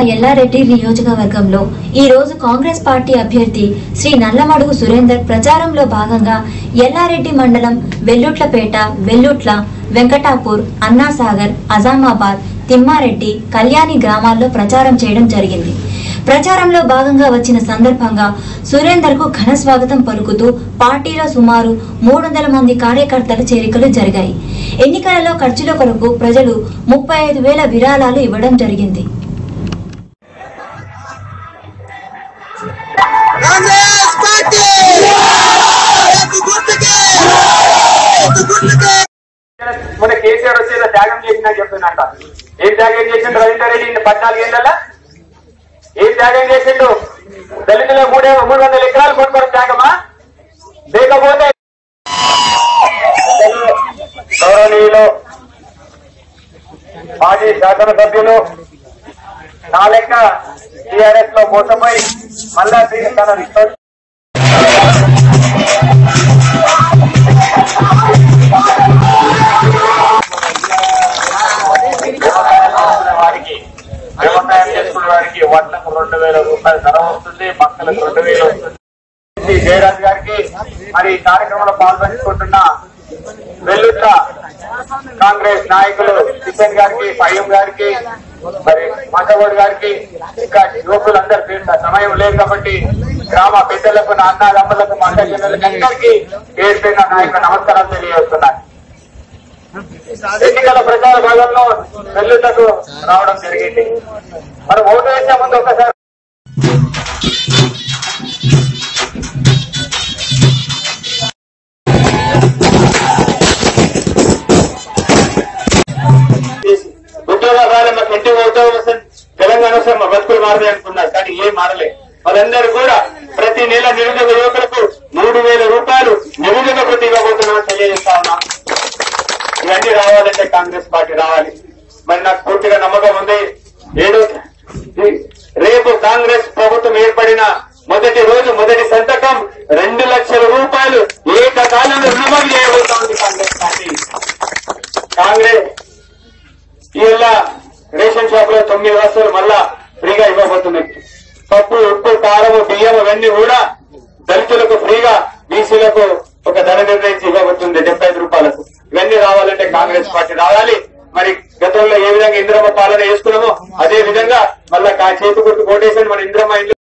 ఎల్లారెడ్డి నియోజకవర్గంలో ఈ రోజు కాంగ్రెస్ పార్టీ అభ్యర్థి శ్రీ నల్లమడుగు సురేందర్ ప్రచారంలో భాగంగా ఎల్లారెడ్డి మండలం వెల్లుట్లపేట వెల్లుట్ల వెంకటాపూర్ అన్నాసాగర్ అజామాబాద్ తిమ్మారెడ్డి కళ్యాణి గ్రామాల్లో ప్రచారం చేయడం జరిగింది ప్రచారంలో భాగంగా వచ్చిన సందర్భంగా సురేందర్ కు ఘన స్వాగతం పలుకుతూ పార్టీలో సుమారు మూడు వందల మంది కార్యకర్తల చేరికలు జరిగాయి ఎన్నికలలో ఖర్చుల కొరకు ప్రజలు ముప్పై ఐదు వేల విరాళాలు ఇవ్వడం జరిగింది కాంగ్రెస్ పార్టీ రేపు గుర్తుకే రేపు గుర్తుకే మన కేసీఆర్ వచ్చి ఏదో త్యాగం చేసినా చెప్తున్నట్ట ఏం త్యాగం చేసిండు రవీందర్ రెడ్డి ఇన్ని పద్నాలుగు ఏళ్ళ ఏం త్యాగం చేసిండు దళితుల మూడే మూడు వందల ఎకరాలు కొనుక్కోవడం త్యాగమా లేకపోతే గౌరవనీయులు మాజీ శాసనసభ్యులు నా లెక్క టీఆర్ఎస్ లో మోసపోయి మళ్ళా తిరిగి తన రిసోర్స్ వారికి వ్యవసాయం చేసుకునే వారికి వడ్లకు రెండు వేల రూపాయల ధర వస్తుంది మక్కలకు రెండు వేలు వస్తుంది శ్రీ జయరాజ్ గారికి మరి ఈ కార్యక్రమంలో పాల్పంచుకుంటున్న వెల్లుట్ల కాంగ్రెస్ నాయకులు కిషన్ గారికి ఫయ్యం గారికి మరి మాధవోడ్ గారికి ఇంకా యువకులందరూ పేరు సమయం లేదు కాబట్టి గ్రామ పెద్దలకు నా అన్నదమ్ములకు మా అక్క చెల్లెలకు అందరికీ పేరు పేరున నాయకులు నమస్కారాలు తెలియజేస్తున్నాను ఎన్నికల ప్రచార భాగంలో వెల్లుటకు రావడం జరిగింది మరి ఓటు వేసే ముందు ఒకసారి ఉద్యోగాలు రాలే మాకు ఇంటికి ఉద్యోగం వస్తుంది తెలంగాణ వస్తే మా బతుకులు మారలే అనుకున్నారు కానీ ఏం మారలే వాళ్ళందరూ కూడా ప్రతి నెల నిరుద్యోగ యువకులకు మూడు వేల రూపాయలు నిరుద్యోగ ప్రతి ఇవ్వబోతున్నామని తెలియజేస్తా ఉన్నా ఇవన్నీ రావాలంటే కాంగ్రెస్ పార్టీ రావాలి మరి నాకు పూర్తిగా నమ్మకం ఉంది ఏడు రేపు కాంగ్రెస్ ప్రభుత్వం ఏర్పడిన మొదటి రోజు మొదటి సంతకం రెండు లక్షల రూపాయలు ఏకకాలంలో రుణమాఫీ చేయబోతా ఉంది కాంగ్రెస్ పార్టీ కాంగ్రెస్ ఇలా రేషన్ షాప్ లో తొమ్మిది వస్తువులు మళ్ళా ఫ్రీగా ఇవ్వబోతున్నాయి పప్పు ఉప్పు కారం బియ్యం ఇవన్నీ కూడా దళితులకు ఫ్రీగా బీసీలకు ఒక ధర నిర్ణయించి ఇవ్వబోతుంది డెబ్బై ఐదు రూపాయలకు ఇవన్నీ రావాలంటే కాంగ్రెస్ పార్టీ రావాలి మరి గతంలో ఏ విధంగా ఇందిరమ్మ పాలన చేసుకుంటూ